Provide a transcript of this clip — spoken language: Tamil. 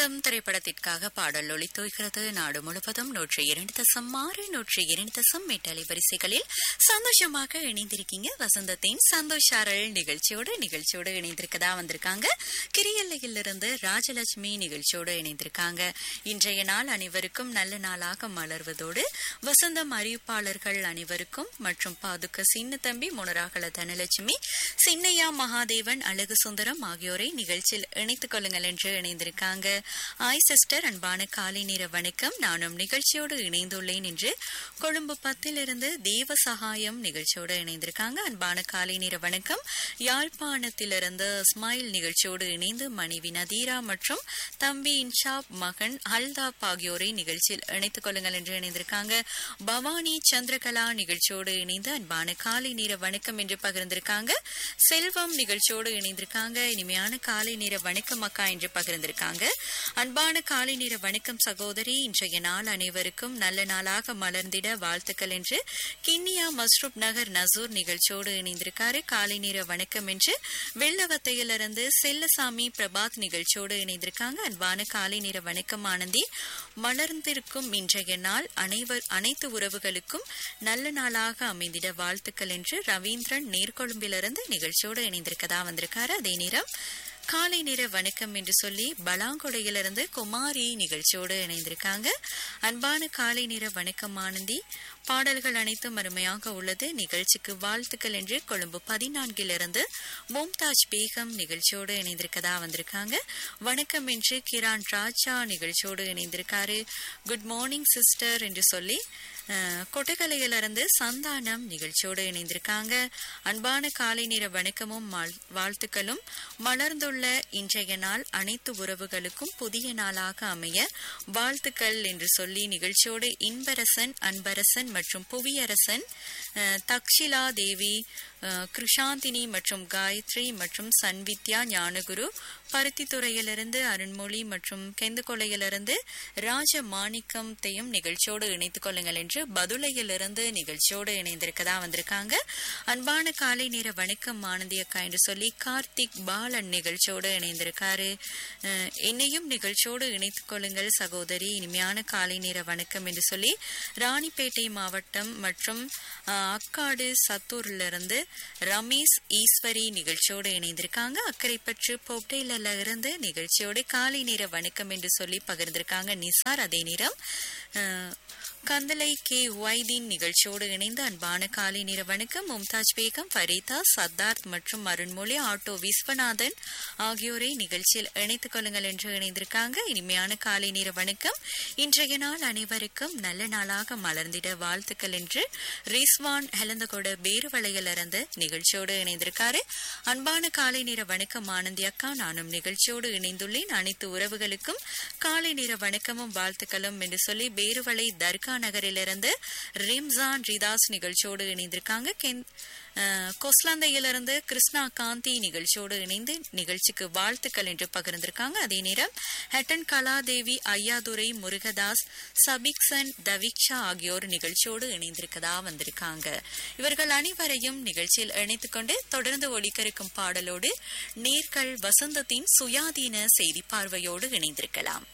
வசந்தம் திரைப்படத்திற்காக பாடல் ஒளித்தோய்கிறது நாடு முழுவதும் நூற்றி இரண்டு தசம் ஆறு நூற்றி இரண்டு தசம் எட்டு அலைவரிசைகளில் சந்தோஷமாக இணைந்திருக்கீங்க வசந்தத்தின் சந்தோஷாரல் நிகழ்ச்சியோடு நிகழ்ச்சியோடு இணைந்திருக்கதா வந்திருக்காங்க கிரியல்லையிலிருந்து ராஜலட்சுமி நிகழ்ச்சியோடு இணைந்திருக்காங்க இன்றைய நாள் அனைவருக்கும் நல்ல நாளாக மலர்வதோடு வசந்தம் அறிவிப்பாளர்கள் அனைவருக்கும் மற்றும் பாதுக்க சின்ன தம்பி முனராகல தனலட்சுமி சின்னையா மகாதேவன் அழகு சுந்தரம் ஆகியோரை நிகழ்ச்சியில் இணைத்துக் கொள்ளுங்கள் என்று இணைந்திருக்காங்க ஆய் சிஸ்டர் அன்பான காலை நேர வணக்கம் நானும் நிகழ்ச்சியோடு இணைந்துள்ளேன் என்று கொழும்பு பத்திலிருந்து தேவ சகாயம் நிகழ்ச்சியோடு இணைந்திருக்காங்க அன்பான காலை நேர வணக்கம் யாழ்ப்பாணத்திலிருந்து ஸ்மைல் நிகழ்ச்சியோடு இணைந்து மனைவி நதீரா மற்றும் தம்பி இன்ஷாப் மகன் ஹல்தாப் ஆகியோரை நிகழ்ச்சியில் இணைத்துக் கொள்ளுங்கள் என்று இணைந்திருக்காங்க பவானி சந்திரகலா நிகழ்ச்சியோடு இணைந்து அன்பான காலை நேர வணக்கம் என்று பகிர்ந்திருக்காங்க செல்வம் நிகழ்ச்சியோடு இணைந்திருக்காங்க இனிமையான காலை நேர வணக்கம் அக்கா என்று பகிர்ந்திருக்காங்க அன்பான காலை நேர வணக்கம் சகோதரி இன்றைய நாள் அனைவருக்கும் நல்ல நாளாக மலர்ந்திட வாழ்த்துக்கள் என்று கிண்ணியா மஸ்ரூப் நகர் நசூர் நிகழ்ச்சியோடு இணைந்திருக்காரு காலை நேர வணக்கம் என்று வெள்ளவத்தையிலிருந்து செல்லசாமி பிரபாத் நிகழ்ச்சியோடு இணைந்திருக்காங்க அன்பான காலை நேர வணக்கம் ஆனந்தி மலர்ந்திருக்கும் இன்றைய நாள் அனைவர் அனைத்து உறவுகளுக்கும் நல்ல நாளாக அமைந்திட வாழ்த்துக்கள் என்று ரவீந்திரன் நேர்கொழும்பிலிருந்து நிகழ்ச்சியோடு இணைந்திருக்கதா வந்திருக்காரு அதே நேரம் காலை நேர வணக்கம் என்று சொல்லி பலாங்கொடையிலிருந்து குமாரி நிகழ்ச்சியோடு இணைந்திருக்காங்க அன்பான காலை நேர வணக்கம் ஆனந்தி பாடல்கள் அனைத்தும் அருமையாக உள்ளது நிகழ்ச்சிக்கு வாழ்த்துக்கள் என்று கொழும்பு பதினான்கிலிருந்து மும்தாஜ் பேகம் நிகழ்ச்சியோடு இணைந்திருக்கதா வந்திருக்காங்க வணக்கம் என்று கிரான் ராஜா நிகழ்ச்சியோடு இணைந்திருக்காரு குட் மார்னிங் சிஸ்டர் என்று சொல்லி கொட்டகலையிலிருந்து சந்தானம் நிகழ்ச்சியோடு இணைந்திருக்காங்க அன்பான காலை நேர வணக்கமும் வாழ்த்துக்களும் மலர்ந்துள்ள இன்றைய நாள் அனைத்து உறவுகளுக்கும் புதிய நாளாக அமைய வாழ்த்துக்கள் என்று சொல்லி நிகழ்ச்சியோடு இன்பரசன் அன்பரசன் மற்றும் புவியரசன் தக்ஷிலா தேவி கிருஷாந்தினி மற்றும் காயத்ரி மற்றும் சன்வித்யா ஞானகுரு பருத்தித்துறையிலிருந்து அருண்மொழி மற்றும் கெந்துகொலையிலிருந்து ராஜ மாணிக்கத்தையும் நிகழ்ச்சியோடு இணைத்துக் கொள்ளுங்கள் என்று பதுளையிலிருந்து நிகழ்ச்சியோடு இணைந்திருக்கதா வந்திருக்காங்க அன்பான காலை நேர வணக்கம் ஆனந்தி அக்கா என்று சொல்லி கார்த்திக் பாலன் நிகழ்ச்சியோடு இணைந்திருக்காரு என்னையும் நிகழ்ச்சியோடு இணைத்துக் கொள்ளுங்கள் சகோதரி இனிமையான காலை நேர வணக்கம் என்று சொல்லி ராணிப்பேட்டை மாவட்டம் மற்றும் அக்காடு சத்தூர்லிருந்து ரமேஷ் ஈஸ்வரி நிகழ்ச்சியோடு இணைந்திருக்காங்க அக்கரைப்பற்று பொப்டையில இருந்து நிகழ்ச்சியோடு காலை நேர வணக்கம் என்று சொல்லி பகிர்ந்திருக்காங்க நிசார் அதே நேரம் கந்தலை கே ஒய்தீன் நிகழ்ச்சியோடு இணைந்து அன்பான காலை நேர வணக்கம் மும்தாஜ் பேகம் ஃபரீதா சத்தார்த் மற்றும் அருண்மொழி ஆட்டோ விஸ்வநாதன் ஆகியோரை நிகழ்ச்சியில் இணைத்துக் கொள்ளுங்கள் என்று இணைந்திருக்காங்க இனிமையான காலை நேர வணக்கம் இன்றைய நாள் அனைவருக்கும் நல்ல நாளாக மலர்ந்திட வாழ்த்துக்கள் என்று ரிஸ்வான் ஹெலந்தகோட பேருவளையிலிருந்து நிகழ்ச்சியோடு இணைந்திருக்காரு அன்பான காலை நேர வணக்கம் ஆனந்தி அக்கா நானும் நிகழ்ச்சியோடு இணைந்துள்ளேன் அனைத்து உறவுகளுக்கும் காலை நேர வணக்கமும் வாழ்த்துக்களும் என்று சொல்லி பேருவளை தர்கா நகரிலிருந்து ரிம்சான் ரிதாஸ் நிகழ்ச்சியோடு இணைந்திருக்காங்க கொஸ்லாந்தையிலிருந்து கிருஷ்ணா காந்தி நிகழ்ச்சியோடு இணைந்து நிகழ்ச்சிக்கு வாழ்த்துக்கள் என்று பகிர்ந்திருக்காங்க அதே நேரம் ஹெட்டன் கலாதேவி ஐயாதுரை முருகதாஸ் சபிக்சன் தவிக்ஷா ஆகியோர் நிகழ்ச்சியோடு இணைந்திருக்கதா வந்திருக்காங்க இவர்கள் அனைவரையும் நிகழ்ச்சியில் இணைத்துக் கொண்டு தொடர்ந்து ஒழிக்கருக்கும் பாடலோடு நேர்கள் வசந்தத்தின் சுயாதீன செய்தி பார்வையோடு இணைந்திருக்கலாம்